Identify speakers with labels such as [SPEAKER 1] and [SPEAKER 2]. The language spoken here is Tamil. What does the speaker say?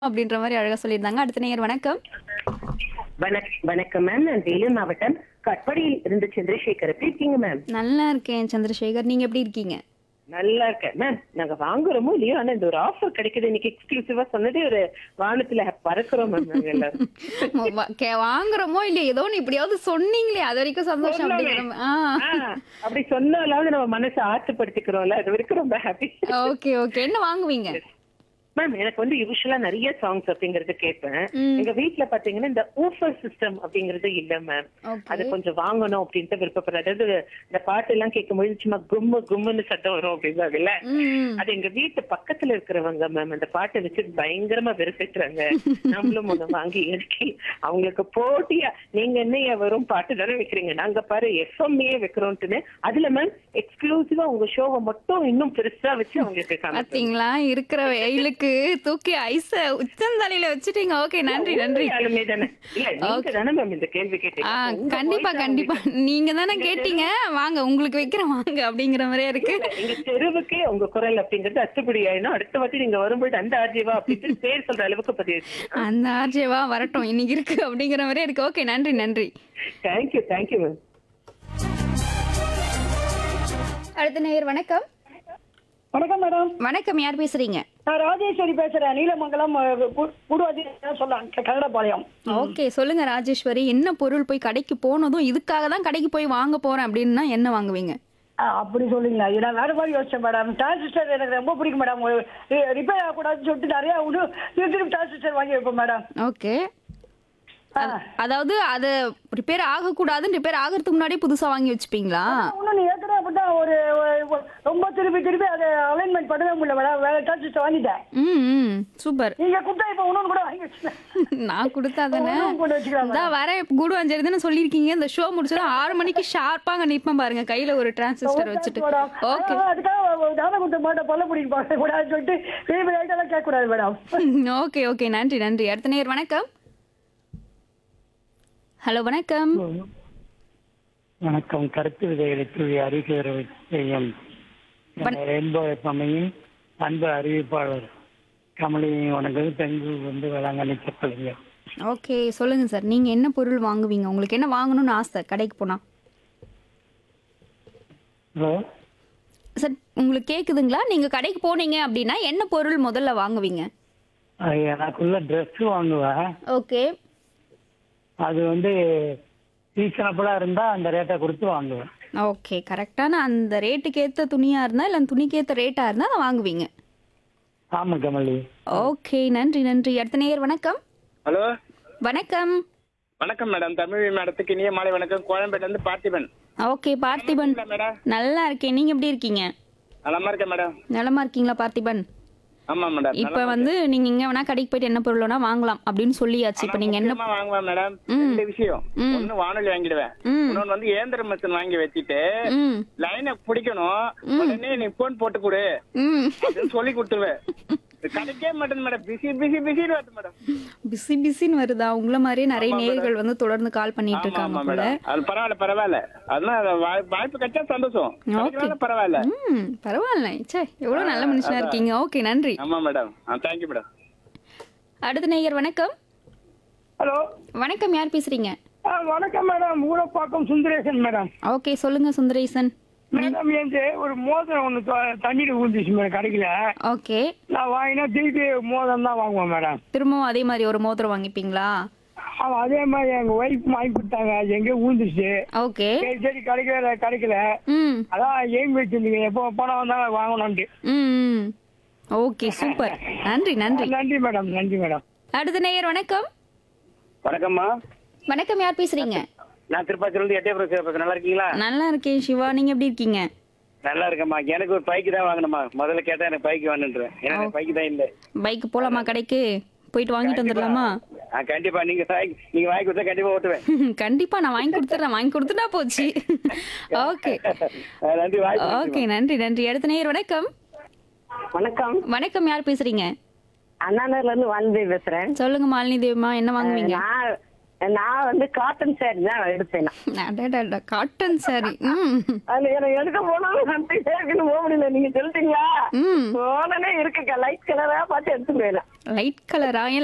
[SPEAKER 1] அப்படின்ற மாதிரி அழகா சொல்லியிருந்தாங்க அடுத்த நேயர் வணக்கம்
[SPEAKER 2] வணக்- வணக்கம் மேம் நான் வேலூர் மாவட்டம் கட்படியில் இருந்து சந்திரசேகர் எப்படி இருக்கீங்க மேம்
[SPEAKER 1] நல்லா இருக்கேன் சந்திரசேகர் நீங்க எப்படி இருக்கீங்க
[SPEAKER 2] நல்லா இருக்கேன் மேம் நாங்க வாங்குறோமோ இல்லையோ ஆனா இந்த ஒரு ஆஃபர் கிடைக்குது இன்னைக்கு எக்ஸ்க்ளூசிவா சொன்னதே ஒரு வானத்துல பறக்குறோம் மேம் நாங்க எல்லாரும்
[SPEAKER 1] மொ- வா- கே- வாங்குறோமோ இல்லையா ஏதோ ஒண்ணு இப்படியாவது சொன்னீங்களே அது வரைக்கும் சந்தோஷம்
[SPEAKER 2] சொல்லாமே.
[SPEAKER 1] அப்படிங்கிற மா- ஆ
[SPEAKER 2] ஆ, அப்படி சொன்னாலாவது நம்ம மனசை ஆற்றுப்படுத்திக்கிறோம்ல அது வரைக்கும் ரொம்ப ஹாப்பி
[SPEAKER 1] ஓகே ஓகே என்ன வாங்குவீங்க
[SPEAKER 2] மேம் எனக்கு வந்து யூஸ்வலா நிறைய சாங்ஸ் அப்படிங்கறது கேட்பேன்
[SPEAKER 1] ம்.
[SPEAKER 2] எங்க வீட்ல பாத்தீங்கன்னா இந்த ஊஃபர் சிஸ்டம் அப்படிங்கறது இல்ல மேம்
[SPEAKER 1] ஓகே
[SPEAKER 2] அது கொஞ்சம் வாங்கணும் அப்படின்ட்டு விருப்பப்படுறேன் அதாவது இந்த பாட்டு எல்லாம் கேட்கும்போது சும்மா கும்மு கும்முன்னு சத்தம் வரும் அப்படிங்கிறாங்கல்ல
[SPEAKER 1] ம்
[SPEAKER 2] அது எங்க வீட்டு பக்கத்துல இருக்கிறவங்க மேம் அந்த பாட்டை வச்சு பயங்கரமா வெறுப்பேற்றுறாங்க நம்மளும் ஒண்ணு வாங்கி இறக்கி அவங்களுக்கு போட்டியா நீங்க என்ன வெறும் பாட்டு தானே வைக்கிறீங்க நாங்க பாரு எஃப்எம்ஏ வைக்கிறோம்ட்டுன்னு அதுல மேம் எக்ஸ்க்ளூசிவா உங்க ஷோவை மட்டும் இன்னும் பெருசா வச்சு அவங்களுக்கு காமிப்பேன்.
[SPEAKER 1] பாத்தீங்களா இருக்கிற வெயிலுக்கு தூக்கி ஐஸ உச்சந்தலையில வச்சுட்டீங்க ஓகே நன்றி நன்றி
[SPEAKER 2] ஆளுமே தானே இல்ல நீங்க தானே மேம் இந்த கேள்வி
[SPEAKER 1] ஆ
[SPEAKER 2] கேட்டீங்க உங்க
[SPEAKER 1] கண்டிப்பா
[SPEAKER 2] voice
[SPEAKER 1] கண்டிப்பா நீங்க தானே கேட்டீங்க வாங்க உங்களுக்கு வைக்கிறேன் வாங்க அப்படிங்கிற மாதிரியே இருக்கு
[SPEAKER 2] எங்க தெருவுக்கே உங்க குரல் அப்படிங்கிறது அத்துப்படி ஆயிடும் அடுத்த வாட்டி நீங்க வரும்போது அந்த ஆர்ஜிவா அப்படின்னு பேர் சொல்ற அளவுக்கு பதிவு
[SPEAKER 1] அந்த ஆர்ஜேவா வரட்டும் இன்னைக்கு இருக்கு அப்படிங்கிற மாதிரியே இருக்கு ஓகே நன்றி நன்றி
[SPEAKER 2] தேங்க்யூ தேங்க்யூ மேம்
[SPEAKER 1] அடுத்த நேயர் வணக்கம்
[SPEAKER 3] வணக்கம் மேடம்
[SPEAKER 1] வணக்கம் யார் பேசுறீங்க
[SPEAKER 3] நான் ராஜேஸ்வரி பேசுறேன் நீலமங்கலம் குடுவாதி சொல்லலாம் கன்னடபாளையம்
[SPEAKER 1] ஓகே சொல்லுங்க ராஜேஸ்வரி என்ன பொருள் போய் கடைக்கு போனதும் இதுக்காக தான் கடைக்கு போய் வாங்க போறேன் அப்படின்னா என்ன வாங்குவீங்க
[SPEAKER 3] ஆ, அப்படி சொல்லுங்களா இது நான் வேற மாதிரி யோசிச்சேன் மேடம் டிரான்சிஸ்டர் எனக்கு ரொம்ப பிடிக்கும் மேடம் ரிப்பேர் ஆகக்கூடாதுன்னு சொல்லிட்டு நிறைய இன்னும் திருப்பி டிரான்சிஸ்டர் வாங்கி வைப்பேன் மேடம்
[SPEAKER 1] ஓகே அதாவது அது ரிப்பேர் ஆகக்கூடாதுன்னு ரிப்பேர் ஆகிறதுக்கு முன்னாடியே புதுசா வாங்கி வச்சுப்பீங்களா
[SPEAKER 3] இன்னும் நீ ஏற்கனவே அப்படிதான் ஒரு ஒரு- ஒரு- ரொம்ப திருப்பி திருப்பி அதை அலைன்மெண்ட் பண்ணவே முடியல மேடம் வேற டிரான்சிஸ்டர் வாங்கிட்டேன்
[SPEAKER 1] ம் ம் சூப்பர்
[SPEAKER 3] நீங்க கொடுத்தா இப்போ இன்னொன்று கூட வாங்கி வச்சுட்டேன்
[SPEAKER 1] நான் கொடுத்தா தானே
[SPEAKER 3] இன்னும் கொண்டு வச்சுக்கலாம்
[SPEAKER 1] இதான் வர குடு அஞ்சரி தானே சொல்லியிருக்கீங்க இந்த ஷோ முடிச்சதும் ஆறு மணிக்கு ஷார்ப்பா அங்க நிப்பேன் பாருங்க கையில ஒரு டிரான்சிஸ்டர் வச்சுட்டு ஓகே
[SPEAKER 3] அதான் அதுக்காக தானம் கொடுத்த மாட்டை பல்ல பிடிக்க பார்க்க கூடாதுன்னு சொல்லிட்டு பெரிய பெரிய ஐட்டெல்லாம் கேட்க கூடாது மேடம்
[SPEAKER 1] ஓகே ஓகே நன்றி நன்றி அடுத்த நேர் வணக்கம் ஹலோ வணக்கம்
[SPEAKER 4] வணக்கம் கருத்து விதைகளை தூவி அறிவிக்கிற செய்யும் ரெயின்போ எஃப்எம்மையும் அன்பு அறிவிப்பாளர் கமலியும் வணக்கம் தெங்கு வந்து வேளாங்கண்ணி செப்பலிங்க
[SPEAKER 1] ஓகே சொல்லுங்க சார் நீங்க என்ன பொருள் வாங்குவீங்க உங்களுக்கு என்ன வாங்கணும்னு ஆசை கடைக்கு போனா
[SPEAKER 4] ஹலோ
[SPEAKER 1] சார் உங்களுக்கு கேக்குதுங்களா நீங்க கடைக்கு போனீங்க அப்படின்னா என்ன பொருள் முதல்ல வாங்குவீங்க
[SPEAKER 4] அது எனக்குள்ள ட்ரெஸ் வாங்குவேன்
[SPEAKER 1] ஓகே
[SPEAKER 4] அது வந்து ரீசனபிளா இருந்தா அந்த ரேட்டை கொடுத்து வாங்குவேன்
[SPEAKER 1] ஓகே கரெக்டான அந்த ரேட்டுக்கு ஏத்த துணியா இருந்தா இல்ல துணிக்கு ஏத்த ரேட்டா இருந்தா அதை வாங்குவீங்க
[SPEAKER 4] ஆமா கமலி
[SPEAKER 1] ஓகே நன்றி நன்றி அடுத்த நேயர் வணக்கம்
[SPEAKER 5] ஹலோ
[SPEAKER 1] வணக்கம்
[SPEAKER 5] வணக்கம் மேடம் தமிழ் மேடத்துக்கு இனிய மாலை வணக்கம் கோயம்பேட்ல இருந்து பார்த்திபன்
[SPEAKER 1] ஓகே பார்த்திபன்
[SPEAKER 5] மேடம்
[SPEAKER 1] நல்லா இருக்கேன் நீங்க எப்படி இருக்கீங்க
[SPEAKER 5] நலமா இருக்கேன் மேடம்
[SPEAKER 1] நலமா இருக்கீங்களா பார்த்திபன்
[SPEAKER 5] ஆமா மேடம்
[SPEAKER 1] இப்ப வந்து நீங்க எங்க வேணா கடைக்கு போயிட்டு என்ன பொருள் வேணா வாங்கலாம் அப்படின்னு சொல்லியாச்சு இப்ப நீங்க என்ன
[SPEAKER 5] முக்கியமா வாங்குவேன் மேடம்
[SPEAKER 1] ம்.
[SPEAKER 5] ரெண்டு விஷயம்
[SPEAKER 1] ம்.
[SPEAKER 5] ஒண்ணு வானொலி வாங்கிடுவேன்
[SPEAKER 1] ம்.
[SPEAKER 5] இன்னொன்னு வந்து இயந்திர மிஷின் வாங்கி வச்சுட்டு
[SPEAKER 1] ம்
[SPEAKER 5] லைனை பிடிக்கணும் உடனே நீ போன் போட்டு கொடு
[SPEAKER 1] ம்
[SPEAKER 5] அப்படின்னு சொல்லி கொடுத்துருவேன் கிடைக்கவே மாட்டேன் மேடம் பிஸி பிஸி பிஸின்னு வருது மேடம்
[SPEAKER 1] பிஸி பிஸின்னு வருதா உங்கள மாதிரியே நிறைய நேயர்கள் வந்து தொடர்ந்து கால் பண்ணிட்டு
[SPEAKER 5] ஆமா
[SPEAKER 1] இருக்காங்க
[SPEAKER 5] ஆமா
[SPEAKER 1] போல
[SPEAKER 5] மேடம் அது பரவாயில்ல பரவாயில்ல அதெல்லாம் அது வாய்- வாய்ப்பு கிடைச்சா சந்தோஷம் கிடைக்கலனா பரவாயில்ல
[SPEAKER 1] ம் பரவாயில்ல சே எவ்வளவு நல்ல மனுஷனா இருக்கீங்க ஓகே நன்றி
[SPEAKER 5] ஆமா மேடம் ஆ தேங்க்யூ மேடம்
[SPEAKER 1] அடுத்த நேயர் வணக்கம்
[SPEAKER 3] ஹலோ
[SPEAKER 1] வணக்கம் யார் பேசுறீங்க
[SPEAKER 3] வணக்கம் madam Urapakkam Sundaresan madam
[SPEAKER 1] okay சொல்லுங்க சுந்தரேசன்
[SPEAKER 3] மேடம் என் ஒரு மோதிரம் ஒன்று தண்ணியில் ஊந்துச்சு மேடம் கிடைக்கல
[SPEAKER 1] ஓகே
[SPEAKER 3] நான் வாங்கினா திருப்பி மோதிரம் தான் வாங்குவேன் மேடம்
[SPEAKER 1] திரும்பவும் அதே மாதிரி ஒரு மோதிரம் வாங்கிப்பீங்களா
[SPEAKER 3] அவன் அதே மாதிரி எங்க ஒய்ஃப் வாங்கி கொடுத்தாங்க அது எங்கேயோ ஊந்துச்சு
[SPEAKER 1] ஓகே
[SPEAKER 3] சரி சரி கிடைக்கல கிடைக்கல
[SPEAKER 1] ம்
[SPEAKER 3] அதான் எய்ம் வச்சிருந்தீங்க எப்போ பணம் வந்தாலும் வாங்கணும்ட்டு
[SPEAKER 1] ம் ம். ஓகே சூப்பர் நன்றி நன்றி
[SPEAKER 3] நன்றி மேடம் நன்றி மேடம்
[SPEAKER 1] அடுத்த நேயர் வணக்கம்
[SPEAKER 5] வணக்கம்மா
[SPEAKER 1] வணக்கம் யார் பேசுறீங்க
[SPEAKER 5] நான் திருப்பாச்சில இருந்து எட்டயபுரம் பேசுறேன் நல்லா இருக்கீங்களா
[SPEAKER 1] நல்லா இருக்கேன் சிவா நீங்க எப்படி இருக்கீங்க
[SPEAKER 5] நல்லா இருக்கேம்மா எனக்கு ஒரு பைக்கு தான் வாங்கணுமா முதல்ல கேட்டா எனக்கு பைக் வேணுன்றேன் எனக்கு பைக்கு தான் இல்ல
[SPEAKER 1] பைக் போலாமா கடைக்கு போயிட்டு வாங்கிட்டு வந்துடலாமா
[SPEAKER 5] ஆ, கண்டிப்பா நீங்க வாங்கி- நீங்க வாங்கி கொடுத்தா கண்டிப்பா ஓட்டுவேன்
[SPEAKER 1] கண்டிப்பா நான் வாங்கி கொடுத்துறேன் வாங்கி கொடுத்துட்டா போச்சு ஓகே
[SPEAKER 5] ஆ, நன்றி வாய்ப்பு
[SPEAKER 1] ஓகே நன்றி நன்றி அடுத்த நேயர் வணக்கம்
[SPEAKER 2] வணக்கம்
[SPEAKER 1] வணக்கம் யார் பேசுறீங்க
[SPEAKER 2] அண்ணாநகர்ல இருந்து வாழ்ந்தே பேசுறேன்
[SPEAKER 1] சொல்லுங்க மாலினி தேவிமா என்ன வாங்குவீங்க
[SPEAKER 2] நான் நான் வந்து காட்டன் சாரி தான் எடுப்பேன் நான்.
[SPEAKER 1] அடடடா காட்டன் சாரி ம்
[SPEAKER 2] அதுல எனக்கு எடுக்க போனாலும் வந்து இருக்குன்னு போக முடியல நீங்க சொல்லிட்டீங்களா
[SPEAKER 1] ம்
[SPEAKER 2] போனே இருக்கு லைட் கலரா பார்த்து எடுத்து போயிடலாம்
[SPEAKER 1] லைட் கலரா